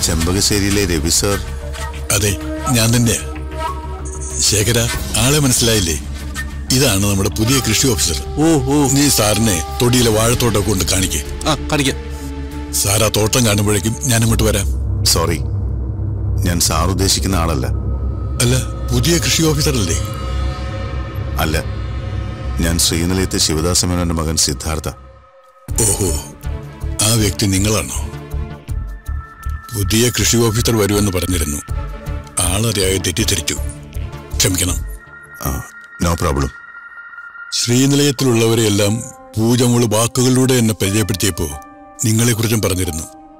ചെമ്പകശ്ശേരിയിലെ Ravi sir അതെ ഞാൻ തന്നെയാ ശേഖര ആളെ മനസ്സിലായില്ലേ ഇതാണ് നമ്മുടെ പുതിയ കൃഷി ഓഫീസർ ഓ ഓ നീ സാറിനെ തൊടിയിലെ വാഴത്തോട്ടമൊക്കെ കൊണ്ട് കാണിക്കേ ആ കാണിക്കാം സാർ ആ തോട്ടം കാണുമ്പോഴേക്കും ഞാൻ അങ്ങോട്ട് വരാം സോറി ഞാൻ സാർ ഉദ്ദേശിക്കുന്ന ആളല്ല അല്ല പുതിയ കൃഷി ഓഫീസർ അല്ലേ അല്ല ഞാൻ ശ്രീനിലയത്തെ ശിവദാസ മേനോന്റെ മകൻ സിദ്ധാർത്ഥ ഓഹോ ആ വ്യക്തി നിങ്ങളാണോ പുതിയ കൃഷി ഓഫീസർ വരുമെന്ന് പറഞ്ഞിരുന്നു ആളറിയാതെ തെറ്റിദ്ധരിച്ചു ക്ഷമിക്കണം നോ പ്രോബ്ലം ശ്രീനിലയത്തിലുള്ളവരെയെല്ലാം പൂജമുള് വാക്കുകളിലൂടെ എന്നെ പരിചയപ്പെടുത്തിയപ്പോ നിങ്ങളെക്കുറിച്ചും പറഞ്ഞിരുന്നു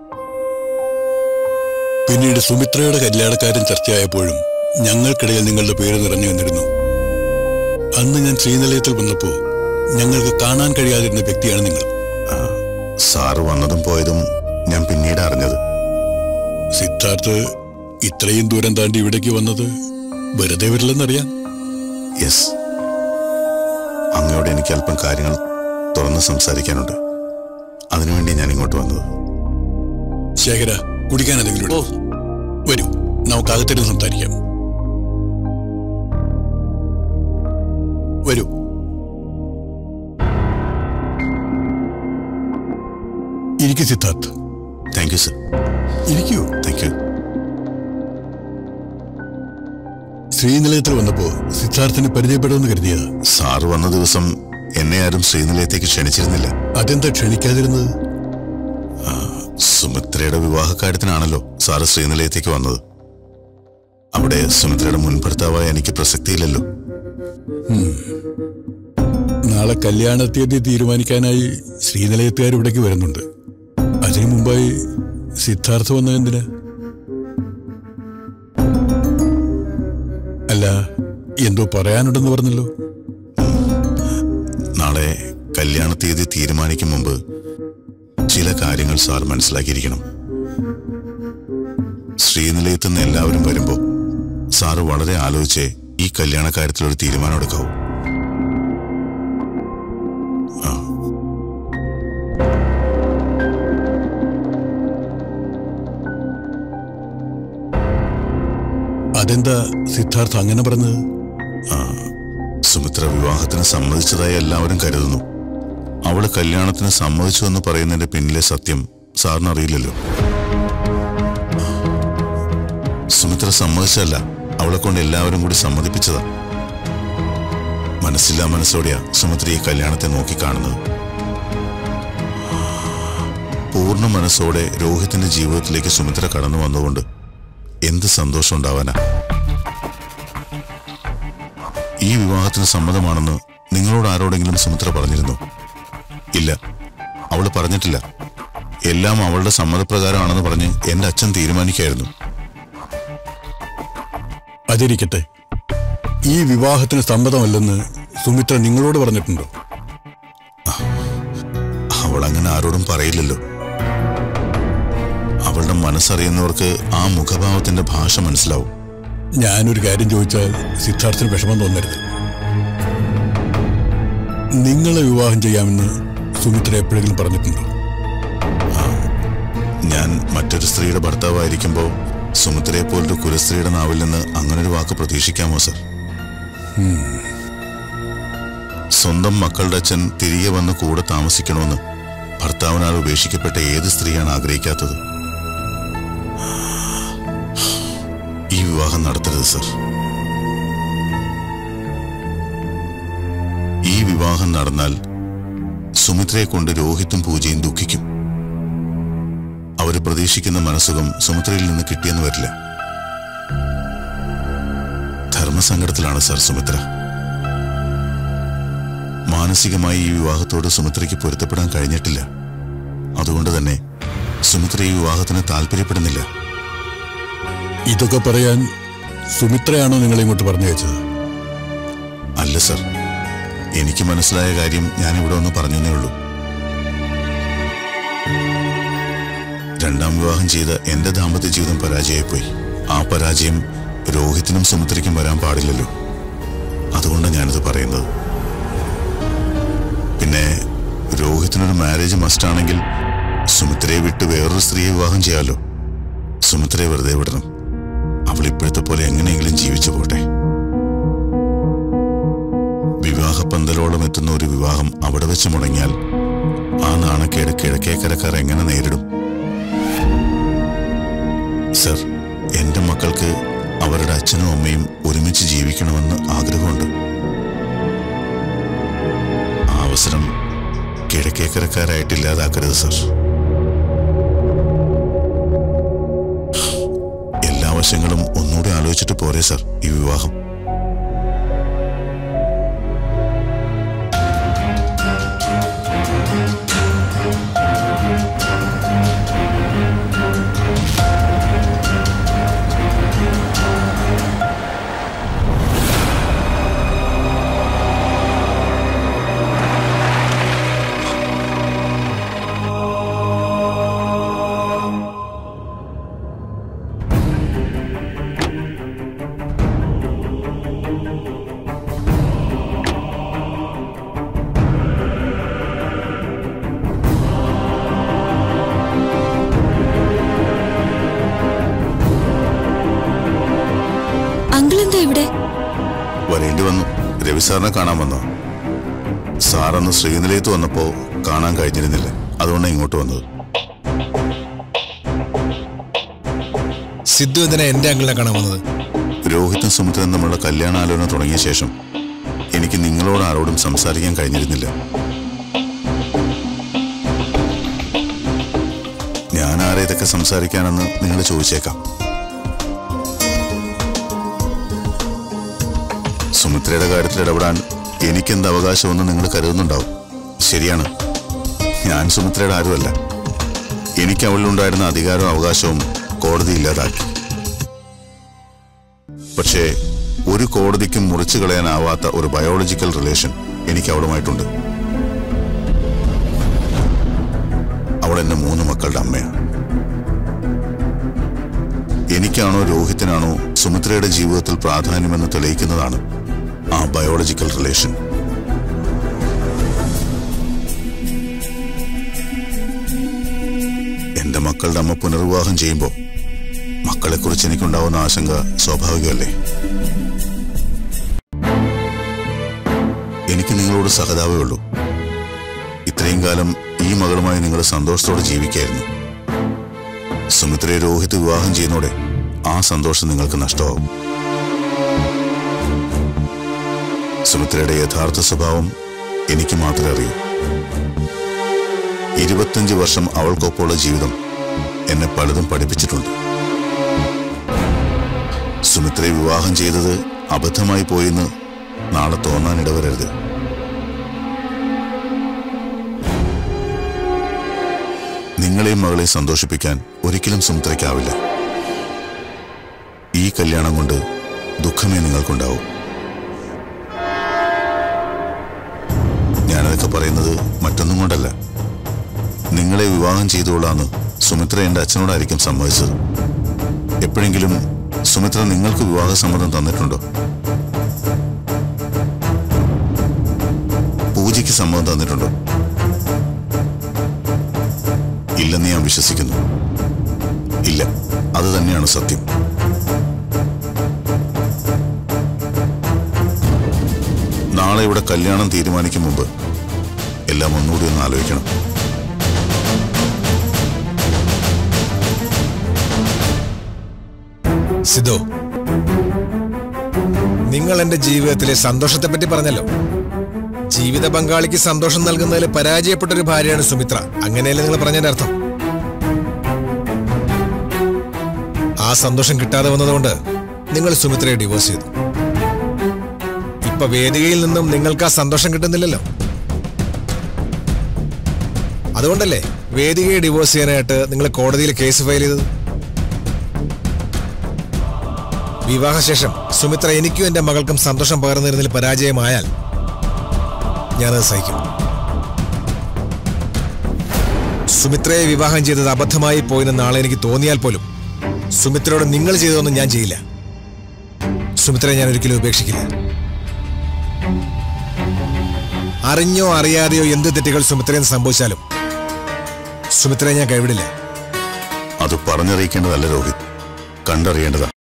പിന്നീട് സുമിത്രയുടെ കല്യാണക്കാരൻ ചർച്ചയായപ്പോഴും ഞങ്ങൾക്കിടയിൽ നിങ്ങളുടെ പേര് നിറഞ്ഞു വന്നിരുന്നു അന്ന് ഞാൻ ശ്രീനിലയത്തിൽ വന്നപ്പോ ഞങ്ങൾക്ക് കാണാൻ കഴിയാതിരുന്ന വ്യക്തിയാണ് നിങ്ങൾ സാറ് വന്നതും പോയതും ഞാൻ പിന്നീട് അറിഞ്ഞത് സിദ്ധാർത്ഥ് ഇത്രയും ദൂരം താണ്ടി ഇവിടേക്ക് വന്നത് വെറുതെ വരില്ലെന്നറിയാം യെസ് അങ്ങയോട് എനിക്ക് അല്പം കാര്യങ്ങൾ തുറന്ന് സംസാരിക്കാനുണ്ട് അതിനുവേണ്ടി ഞാൻ ഇങ്ങോട്ട് വന്നത് ശേഖര കുടിക്കാൻ എന്തെങ്കിലും ഓ എടുത്തോ? വരൂ നമുക്ക് അകത്തിരുന്ന് സംസാരിക്കാം വരൂ ഇരിക്കൂ സിദ്ധാർത്ഥ് താങ്ക് യു സർ ഇരിക്കൂ താങ്ക് യു ശ്രീനിലയത്തിൽ വന്നപ്പോ സിദ്ധാർത്ഥിനെ പരിചയപ്പെടുമെന്ന് കരുതിയതാ സാറ് വന്ന ദിവസം എന്നെ ആരും ശ്രീനിലയത്തേക്ക് ക്ഷണിച്ചിരുന്നില്ല അതെന്താ ക്ഷണിക്കാതിരുന്നത് സുമിത്രയുടെ വിവാഹക്കാര്യത്തിനാണല്ലോ സാറ് ശ്രീനിലയത്തേക്ക് വന്നത് അവിടെ സുമിത്രയുടെ മുൻ ഭർത്താവായ എനിക്ക് പ്രസക്തിയില്ലല്ലോ നാളെ കല്യാണ തീയതി തീരുമാനിക്കാനായി ശ്രീനിലയത്തുകാർ ഇവിടേക്ക് വരുന്നുണ്ട് അതിനു മുമ്പായി സിദ്ധാർത്ഥ വന്നത് എന്തിനാ അല്ല എന്തോ പറയാനുണ്ടെന്ന് പറഞ്ഞല്ലോ നാളെ കല്യാണ തീയതി തീരുമാനിക്കും മുമ്പ് ചില കാര്യങ്ങൾ സാർ മനസ്സിലാക്കിയിരിക്കണം ശ്രീനിലയത്ത് നിന്ന് എല്ലാവരും വരുമ്പോൾ സാറ് വളരെ ആലോചിച്ച് ഈ കല്യാണ കാര്യത്തിൽ ഒരു തീരുമാനം എടുക്കാവൂ ആ. അതെന്താ സിദ്ധാർത്ഥ അങ്ങനെ പറഞ്ഞത് സുമിത്ര വിവാഹത്തിന് സമ്മതിച്ചതായി എല്ലാവരും കരുതുന്നു അവള് കല്യാണത്തിന് സമ്മതിച്ചു എന്ന് പറയുന്നതിന്റെ പിന്നിലെ സത്യം സാറിന് അറിയില്ലല്ലോ സുമിത്ര സമ്മതിച്ചല്ല അവളെ കൊണ്ട് എല്ലാവരും കൂടി സമ്മതിപ്പിച്ചതാ മനസ്സില്ലാ മനസ്സോടെയാ സുമിത്ര ഈ കല്യാണത്തെ നോക്കിക്കാണുന്നത് പൂർണ്ണ മനസ്സോടെ രോഹിത്തിന്റെ ജീവിതത്തിലേക്ക് സുമിത്ര കടന്നു വന്നുകൊണ്ട് എന്ത് സന്തോഷം ഉണ്ടാവാനാ ഈ വിവാഹത്തിന് സമ്മതമാണെന്ന് നിങ്ങളോട് ആരോടെങ്കിലും സുമിത്ര പറഞ്ഞിരുന്നു ഇല്ല അവൾ പറഞ്ഞിട്ടില്ല എല്ലാം അവളുടെ സമ്മതപ്രകാരമാണെന്ന് പറഞ്ഞ് എന്റെ അച്ഛൻ തീരുമാനിക്കായിരുന്നു അതിരിക്കട്ടെ ഈ വിവാഹത്തിന് സമ്മതമല്ലെന്ന് സുമിത്ര നിങ്ങളോട് പറഞ്ഞിട്ടുണ്ടോ അവൾ അങ്ങനെ ആരോടും പറയില്ലല്ലോ അവളുടെ മനസ്സറിയുന്നവർക്ക് ആ മുഖഭാവത്തിന്റെ ഭാഷ മനസ്സിലാവും ഞാനൊരു കാര്യം ചോദിച്ചാൽ സിദ്ധാർത്ഥിന് വിഷമം തോന്നരുത് നിങ്ങളെ വിവാഹം ചെയ്യാമെന്ന് സുമിത്ര എപ്പോഴെങ്കിലും പറഞ്ഞിട്ടുണ്ടോ ഞാൻ മറ്റൊരു സ്ത്രീയുടെ ഭർത്താവായിരിക്കുമ്പോൾ സുമിത്രയെ പോലൊരു കുലസ്ത്രീയുടെ നാവിൽ നിന്ന് അങ്ങനൊരു വാക്ക് പ്രതീക്ഷിക്കാമോ സർ സ്വന്തം മക്കളുടെ അച്ഛൻ തിരികെ വന്ന് കൂടെ താമസിക്കണമെന്ന് ഭർത്താവിനാൽ ഉപേക്ഷിക്കപ്പെട്ട ഏത് സ്ത്രീയാണ് ആഗ്രഹിക്കാത്തത് ഈ വിവാഹം നടത്തരുത് സർ ഈ വിവാഹം നടന്നാൽ സുമിത്രയെ കൊണ്ട് രോഹിത്തും പൂജയും ദുഃഖിക്കും അവര് പ്രതീക്ഷിക്കുന്ന മനസ്സുഖം സുമിത്രയിൽ നിന്ന് കിട്ടിയെന്ന് വരില്ല ധർമ്മസങ്കടത്തിലാണ് സർ സുമിത്ര മാനസികമായി ഈ വിവാഹത്തോട് സുമിത്രയ്ക്ക് പൊരുത്തപ്പെടാൻ കഴിഞ്ഞിട്ടില്ല അതുകൊണ്ട് തന്നെ സുമിത്ര ഈ വിവാഹത്തിന് താല്പര്യപ്പെടുന്നില്ല ഇതൊക്കെ പറയാൻ സുമിത്രയാണോ നിങ്ങളെ ഇങ്ങോട്ട് പറഞ്ഞു വെച്ചത് അല്ല സർ എനിക്ക് മനസ്സിലായ കാര്യം ഞാൻ ഇവിടെ ഒന്ന് പറഞ്ഞേ ഉള്ളൂ രണ്ടാം വിവാഹം ചെയ്ത എന്റെ ദാമ്പത്യ ജീവിതം പരാജയമായിപ്പോയി ആ പരാജയം രോഹിത്തിനും സുമിത്രയ്ക്കും വരാൻ പാടില്ലല്ലോ അതുകൊണ്ടാണ് ഞാനിത് പറയുന്നത് പിന്നെ രോഹിത്തിനൊരു മാരേജ് മസ്റ്റാണെങ്കിൽ സുമിത്രയെ വിട്ട് വേറൊരു സ്ത്രീയെ വിവാഹം ചെയ്യാലോ സുമിത്രയെ വെറുതെ വിടണം അവൾ ഇപ്പോഴത്തെ പോലെ എങ്ങനെയെങ്കിലും ജീവിച്ചു പോട്ടെ വിവാഹപ്പന്തലോളം എത്തുന്ന ഒരു വിവാഹം അവിടെ വെച്ച് മുടങ്ങിയാൽ ആ നാണക്കേട് കിഴക്കേക്കരക്കാർ എങ്ങനെ നേരിടും സർ എന്റെ മക്കൾക്ക് അവരുടെ അച്ഛനും അമ്മയും ഒരുമിച്ച് ജീവിക്കണമെന്ന് ആഗ്രഹമുണ്ട് ആ അവസരം കിഴക്കേക്കരക്കാരായിട്ട് ഇല്ലാതാക്കരുത് സർ എല്ലാ വശങ്ങളും ഒന്നുകൂടി ആലോചിച്ചിട്ട് പോരെ സർ ഈ വിവാഹം അങ്കിൾ എന്താ ഇവിടെ വരേണ്ടി വന്നു രവി സാറിനെ കാണാൻ വന്നോ സാറന്ന് ശ്രീനിലയത്ത് വന്നപ്പോ കാണാൻ കഴിഞ്ഞിരുന്നില്ല അതുകൊണ്ടാണ് ഇങ്ങോട്ട് വന്നത് സിദ്ധു എന്തിനാ എന്റെ അങ്കിളിനെ കാണാൻ വന്നത് രോഹിത്തും സുമിത്രൻ തമ്മിലുള്ള കല്യാണാലോചന തുടങ്ങിയ ശേഷം എനിക്ക് നിങ്ങളോട് ആരോടും സംസാരിക്കാൻ കഴിഞ്ഞിരുന്നില്ല ഞാൻ ആരെ ഇതൊക്കെ സംസാരിക്കാനെന്ന് നിങ്ങൾ ചോദിച്ചേക്കാം സുമിത്രയുടെ കാര്യത്തിൽ ഇടപെടാൻ എനിക്കെന്ത് അവകാശമെന്ന് നിങ്ങൾ കരുതുന്നുണ്ടാവും ശരിയാണ് ഞാൻ സുമിത്രയുടെ ആരുമല്ല എനിക്ക് അവളിലുണ്ടായിരുന്ന അധികാരവും അവകാശവും കോടതി ഇല്ലാതാക്കി പക്ഷേ ഒരു കോടതിക്കും മുറിച്ചു കളയാനാവാത്ത ഒരു ബയോളജിക്കൽ റിലേഷൻ എനിക്ക് അവളുമായിട്ടുണ്ട് അവൾ എന്റെ മൂന്ന് മക്കളുടെ അമ്മയാണ് എനിക്കാണോ രോഹിത്തിനാണോ സുമിത്രയുടെ ജീവിതത്തിൽ പ്രാധാന്യമെന്ന് തെളിയിക്കുന്നതാണ് ആ ബയോളജിക്കൽ റിലേഷൻ എന്റെ മക്കളുടെ അമ്മ പുനർവിവാഹം ചെയ്യുമ്പോൾ മക്കളെക്കുറിച്ച് എനിക്കുണ്ടാവുന്ന ആശങ്ക സ്വാഭാവികമല്ലേ എനിക്ക് നിങ്ങളോട് സഹതാപേ ഉള്ളൂ ഇത്രയും കാലം ഈ മകളുമായി നിങ്ങൾ സന്തോഷത്തോടെ ജീവിക്കായിരുന്നു സുമിത്രയെ രോഹിത് വിവാഹം ചെയ്യുന്നതോടെ ആ സന്തോഷം നിങ്ങൾക്ക് നഷ്ടമാവും സുമിത്രയുടെ യഥാർത്ഥ സ്വഭാവം എനിക്ക് മാത്രമേ അറിയൂ ഇരുപത്തഞ്ച് വർഷം അവൾക്കൊപ്പമുള്ള ജീവിതം എന്നെ പലതും പഠിപ്പിച്ചിട്ടുണ്ട് സുമിത്രയെ വിവാഹം ചെയ്തത് അബദ്ധമായി പോയെന്ന് നാളെ തോന്നാൻ ഇടവരരുത് നിങ്ങളെയും മകളെ സന്തോഷിപ്പിക്കാൻ ഒരിക്കലും സുമിത്രയ്ക്കാവില്ല ഈ കല്യാണം കൊണ്ട് ദുഃഖമേ നിങ്ങൾക്കുണ്ടാവും ഞാനതൊക്കെ പറയുന്നത് മറ്റൊന്നും കൊണ്ടല്ല നിങ്ങളെ വിവാഹം ചെയ്തുകൊള്ളാന്ന് സുമിത്ര എന്റെ അച്ഛനോടായിരിക്കും സമ്മതിച്ചത് എപ്പോഴെങ്കിലും സുമിത്ര നിങ്ങൾക്ക് വിവാഹ സമ്മതം തന്നിട്ടുണ്ടോ പൂജയ്ക്ക് സമ്മതം തന്നിട്ടുണ്ടോ ഇല്ലെന്ന് ഞാൻ വിശ്വസിക്കുന്നു ഇല്ല അത് തന്നെയാണ് സത്യം നാളെ ഇവിടെ കല്യാണം തീരുമാനിക്കും മുമ്പ് എല്ലാം ഒന്നുകൂടി ഒന്ന് ആലോചിക്കണം സിദ്ധു നിങ്ങൾ എന്റെ ജീവിതത്തിലെ സന്തോഷത്തെ പറ്റി പറഞ്ഞല്ലോ ജീവിത പങ്കാളിക്ക് സന്തോഷം നൽകുന്നതിൽ പരാജയപ്പെട്ട ഒരു ഭാര്യയാണ് സുമിത്ര അങ്ങനെയല്ലേ നിങ്ങൾ പറഞ്ഞതിന്റെ അർത്ഥം ആ സന്തോഷം കിട്ടാതെ വന്നതുകൊണ്ട് നിങ്ങൾ സുമിത്രയെ ഡിവോഴ്സ് ചെയ്തു ഇപ്പൊ വേദികയിൽ നിന്നും നിങ്ങൾക്ക് ആ സന്തോഷം കിട്ടുന്നില്ലല്ലോ അതുകൊണ്ടല്ലേ വേദികയെ ഡിവോഴ്സ് ചെയ്യാനായിട്ട് നിങ്ങൾ കോടതിയിൽ കേസ് ഫയൽ ചെയ്തത് വിവാഹശേഷം സുമിത്ര എനിക്കും എന്റെ മകൾക്കും സന്തോഷം പകർന്നിരുന്നതിൽ പരാജയമായാൽ ഞാനത് സഹിക്കും സുമിത്രയെ വിവാഹം ചെയ്തത് അബദ്ധമായി പോയെന്ന് നാളെ എനിക്ക് തോന്നിയാൽ പോലും സുമിത്രയോട് നിങ്ങൾ ചെയ്തതൊന്നും ഞാൻ ചെയ്യില്ല സുമിത്രയെ ഞാൻ ഒരിക്കലും ഉപേക്ഷിക്കില്ല അറിഞ്ഞോ അറിയാതെയോ എന്ത് തെറ്റുകൾ സുമിത്രയിൽ സംഭവിച്ചാലും സുമിത്രയെ ഞാൻ കൈവിടില്ല അത് പറഞ്ഞറിയിക്കേണ്ടതല്ല രോഹിത് കണ്ടറിയേണ്ടതാ